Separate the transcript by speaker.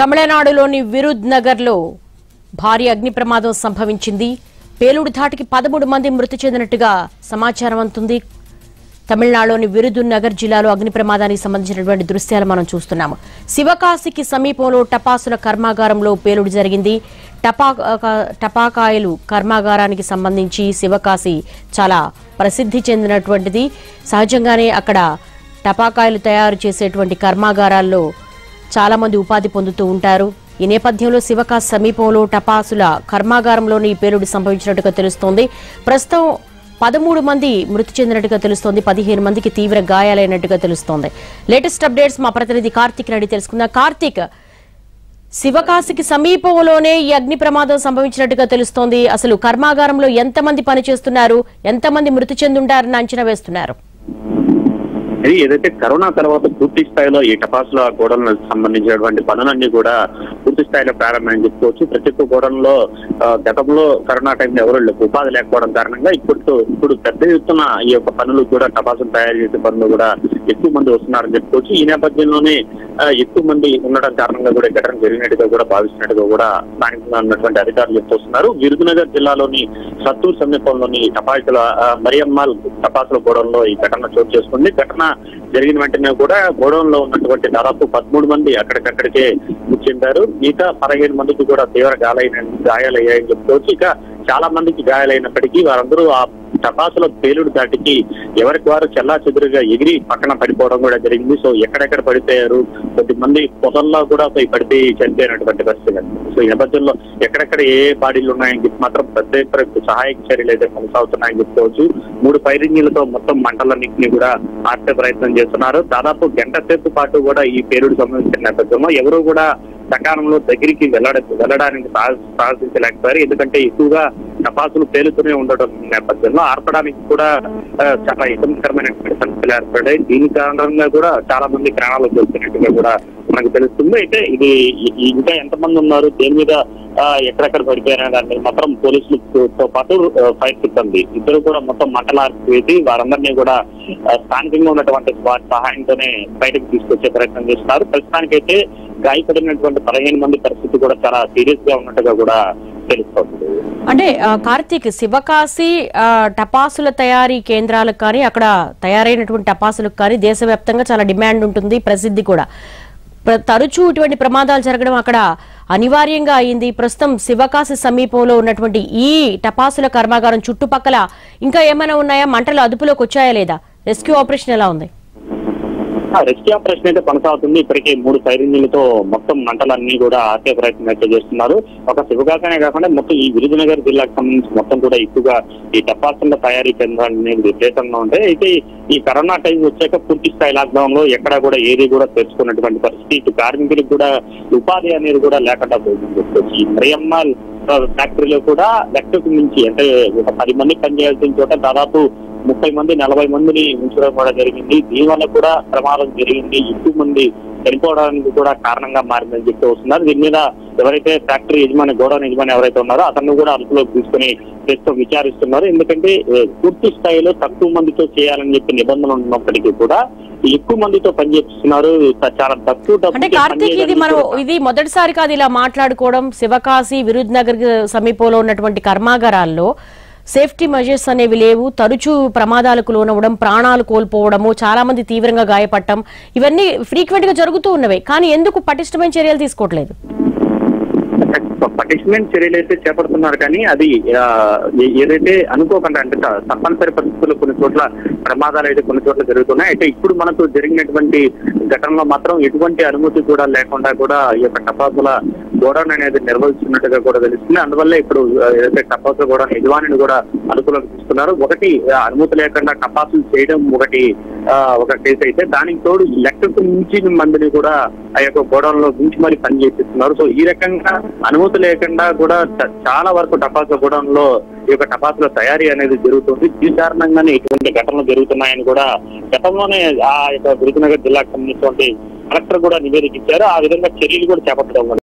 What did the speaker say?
Speaker 1: తమిళనాడులోని విరుద్ నగర్లో భారీ అగ్ని ప్రమాదం సంభవించింది పేలుడు ధాటికి పదమూడు మంది మృతి చెందినట్టుగా సమాచారం అందుతుంది తమిళనాడులోని విరుద్ నగర్ జిల్లాలో అగ్ని ప్రమాదానికి సంబంధించినటువంటి దృశ్యాలు మనం చూస్తున్నాము శివకాశికి సమీపంలో టపాసుల కర్మాగారంలో పేలుడు జరిగింది టపా టపాకాయలు కర్మాగారానికి సంబంధించి శివకాశి చాలా ప్రసిద్ధి చెందినటువంటిది సహజంగానే అక్కడ టపాకాయలు తయారు చేసేటువంటి కర్మాగారాల్లో చాలా మంది ఉపాధి పొందుతూ ఉంటారు ఈ నేపథ్యంలో శివకాశ్ సమీపంలో టపాసుల కర్మాగారంలోని ఈ పేలుడు సంభవించినట్టుగా తెలుస్తోంది ప్రస్తుతం పదమూడు మంది మృతి చెందినట్టుగా తెలుస్తోంది పదిహేను మందికి తీవ్ర గాయాలైనట్టుగా తెలుస్తోంది లేటెస్ట్ అప్డేట్స్ మా ప్రతినిధి కార్తీక్ రెడ్డి తెలుసుకుందాం కార్తీక్ శివకాశికి సమీపంలోనే ఈ అగ్ని ప్రమాదం సంభవించినట్టుగా తెలుస్తోంది అసలు కర్మాగారంలో ఎంతమంది పనిచేస్తున్నారు ఎంతమంది మృతి చెందుంటారని అంచనా వేస్తున్నారు
Speaker 2: ఇది ఏదైతే కరోనా తర్వాత పూర్తి స్థాయిలో ఈ టపాసుల గోడలకు సంబంధించినటువంటి పనులన్నీ కూడా పూర్తి స్థాయిలో ప్రారంభమని చెప్పుకోవచ్చు ప్రతి ఒక్క గోడల్లో ఆ, గతంలో కరోనా టైంలో ఎవరు లేక- ఉపాధి లేకపోవడం కారణంగా ఇప్పుడు ఇప్పుడు పెద్ద ఎత్తున ఈ యొక్క పనులు కూడా టపాసులు తయారు చేసే పనులు కూడా ఎక్కువ మంది వస్తున్నారని చెప్పుకోవచ్చు ఈ నేపథ్యంలోనే ఆ, ఎక్కువ మంది ఉండడం కారణంగా కూడా ఈ ఘటన జరిగినట్టుగా కూడా భావిస్తున్నట్టుగా కూడా స్థానికంగా ఉన్నటువంటి అధికారులు చెప్తున్నారు విరుదునగర్ జిల్లాలోని సత్తూరు సమీపంలోని టపాసుల ఆ, మరియమ్మాల్ టపాసుల గోడౌన్లో ఈ ఘటన చోటు చేసుకుంది ఘటన జరిగిన వెంటనే కూడా గోడౌన్ లో ఉన్నటువంటి దాదాపు పదమూడు మంది అక్కడికక్కడికే మృతి చెందారు మిగతా పదిహేను మందికి కూడా తీవ్ర గాయాలైన గాయాలయ్యాయని చెప్పుకోవచ్చు ఇక చాలా మందికి గాయాలైనప్పటికీ వారందరూ ఆ టపాసుల పేలుడు దాటికి ఎవరికి వారు చెల్లా చెదురుగా ఎగిరి పక్కన పడిపోవడం కూడా జరిగింది సో ఎక్కడెక్కడ పడిపోయారు కొద్ది మంది పొదల్లో కూడా పోయి పడిపోయి చనిపోయినటువంటి పరిస్థితి కనిపిస్తుంది. సో ఈ నేపథ్యంలో ఎక్కడెక్కడ ఏ ఏ బాడీలు ఉన్నాయని చెప్పి మాత్రం పెద్ద ఎత్తున సహాయక చర్యలు అయితే కొనసాగుతున్నాయని చెప్పుకోవచ్చు మూడు ఫైరింగ్లతో మొత్తం మంటలన్నింటినీ కూడా ఆర్పే ప్రయత్నం చేస్తున్నారు దాదాపు గంట సేపు పాటు కూడా ఈ పేలుడు సంబంధించిన నేపథ్యంలో ఎవరు కూడా సకాలంలో దగ్గరికి వెళ్ళడ వెళ్ళడానికి సాహ- సాహసించలేకపోయారు ఎందుకంటే ఎక్కువగా టపాసులు పేలుతూనే ఉండడం నేపథ్యంలో ఆర్పడానికి కూడా ఆ, చాలా ఇబ్బందికరమైన పరిస్థితులు ఏర్పడ్డాయి దీని కారణంగా కూడా చాలా మంది ప్రాణాలు కోల్పోయినట్టుగా కూడా మనకు తెలుస్తుంది అయితే ఇది ఇ- ఇంకా ఎంతమంది ఉన్నారు దేని మీద ఆ, ఎక్కడెక్కడ పడిపోయారనే దాని మీద మాత్రం పోలీసులతో పాటు ఆ, ఫైర్ సిబ్బంది ఇద్దరు కూడా మొత్తం మంటలార్పి వేసి వారందరినీ కూడా ఆ, స్థానికంగా ఉన్నటువంటి వారి సహాయంతోనే బయటకు తీసుకొచ్చే ప్రయత్నం చేస్తున్నారు ప్రస్తుతానికైతే గాయపడినటువంటి పదిహేను మంది పరిస్థితి కూడా చాలా సీరియస్ గా ఉన్నట్టుగా కూడా తెలుస్తోంది
Speaker 1: అంటే ఆ, కార్తీక్ శివకాశి ఆ, టపాసుల తయారీ కేంద్రాలకు కానీ అక్కడ తయారైనటువంటి టపాసులకు కానీ దేశవ్యాప్తంగా చాలా డిమాండ్ ఉంటుంది ప్రసిద్ధి కూడా ప్ర- తరచూ ఇటువంటి ప్రమాదాలు జరగడం అక్కడ అనివార్యంగా అయింది ప్రస్తుతం శివకాశి సమీపంలో ఉన్నటువంటి ఈ టపాసుల కర్మాగారం చుట్టుపక్కల ఇంకా ఏమైనా ఉన్నాయా మంటలు అదుపులోకి వచ్చాయా లేదా రెస్క్యూ ఆపరేషన్ ఎలా ఉంది
Speaker 2: రెస్క్యూ ఆపరేషన్ అయితే కొనసాగుతుంది ఇప్పటికే మూడు ఫైరింగ్లతో మొత్తం మంటలన్నీ కూడా ఆపే ప్రయత్నం అయితే చేస్తున్నారు ఒక శివగాకనే కాకుండా మొత్తం ఈ విరుదునగర్ జిల్లాకు సంబంధించి మొత్తం కూడా ఎక్కువగా ఈ టపాసుల తయారీ కేంద్రాలు అనేవి విపరీతంగా ఉంటాయి అయితే ఈ కరోనా టైం వచ్చాక పూర్తి స్థాయి లాక్డౌన్ లో ఎక్కడా కూడా ఏది కూడా తెచ్చుకున్నటువంటి పరిస్థితి ఇటు కార్మికులకు కూడా ఉపాధి అనేది కూడా లేకుండా పోయింది చెప్పుకోవచ్చు. ఈ మరియమ్మాల్ ఫ్యాక్టరీలో కూడా లెక్కకు మించి అంటే ఒక పది మంది పనిచేయాల్సిన చోట దాదాపు ముప్పై మంది నలభై మందిని ఉంచడం కూడా జరిగింది దీనివల్ల కూడా ప్రమాదం జరిగింది ఎక్కువ మంది చనిపోవడానికి కూడా కారణంగా మారిందని చెప్పి వస్తున్నారు దీని మీద ఎవరైతే ఫ్యాక్టరీ యజమాని గోడౌన్ యజమాని ఎవరైతే ఉన్నారో అతన్ని కూడా అదుపులోకి తీసుకుని ప్రస్తుతం విచారిస్తున్నారు ఎందుకంటే ఏ, పూర్తి స్థాయిలో తక్కువ మందితో చేయాలని చెప్పి నిబంధనలు ఉన్నప్పటికీ కూడా ఎక్కువ మందితో పనిచేస్తున్నారు చాలా తక్కువ
Speaker 1: అంటే
Speaker 2: డబ్బుకే
Speaker 1: కార్తీక్ ఇది
Speaker 2: పనిచేయడానికి
Speaker 1: మనం
Speaker 2: కూడా-
Speaker 1: ఇది మొదటిసారి కాదు ఇలా మాట్లాడుకోవడం శివకాశి విరుద్ నగర్ సమీపంలో ఉన్నటువంటి కర్మాగారాల్లో సేఫ్టీ మెజర్స్ అనేవి లేవు తరచూ ప్రమాదాలకు లోనవ్వడం ప్రాణాలు కోల్పోవడము చాలా మంది తీవ్రంగా గాయపడటం ఇవన్నీ ఫ్రీక్వెంట్ గా జరుగుతూ ఉన్నవే కానీ ఎందుకు పటిష్టమైన చర్యలు తీసుకోవట్లేదు
Speaker 2: పనిష్మెంట్ చర్యలు అయితే చేపడుతున్నారు కానీ అది ఆ, ఏ- ఏదైతే అనుకోకుండా అంటే త- తప్పనిసరి పరిస్థితుల్లో కొన్ని చోట్ల ప్రమాదాలు అయితే కొన్ని చోట్ల జరుగుతున్నాయి అయితే ఇప్పుడు మనకు జరిగినటువంటి ఘటనలో మాత్రం ఎటువంటి అనుమతి కూడా లేకుండా కూడా ఈ యొక్క టపాసుల గోడౌన్ అనేది నిర్వహిస్తున్నట్టుగా కూడా తెలుస్తుంది అందువల్ల ఇప్పుడు ఆ, ఏదైతే టపాసుల గోడౌన్ యజమానిని కూడా అదుపులోకి తీసుకున్నారు ఒకటి ఆ, అనుమతి లేకుండా టపాసులు చేయడం ఒకటి ఆ, ఒక కేసు అయితే దానికి తోడు లెక్కకు మించిన మందిని కూడా ఆ యొక్క గోడౌన్ లో మించి మరి పని చేపిస్తున్నారు సో ఈ రకంగా అనుమతి లేకుండా కూడా చ- చాలా వరకు టపాసుల గోడౌన్ లో ఈ యొక్క టపాసుల తయారీ అనేది జరుగుతుంది దీని కారణంగానే ఇటువంటి ఘటనలు జరుగుతున్నాయని కూడా గతంలోనే ఆ యొక్క విరుదునగర్ జిల్లాకు సంబంధించినటువంటి కలెక్టర్ కూడా నివేదిక ఇచ్చారు ఆ విధంగా చర్యలు కూడా చేపట్టడం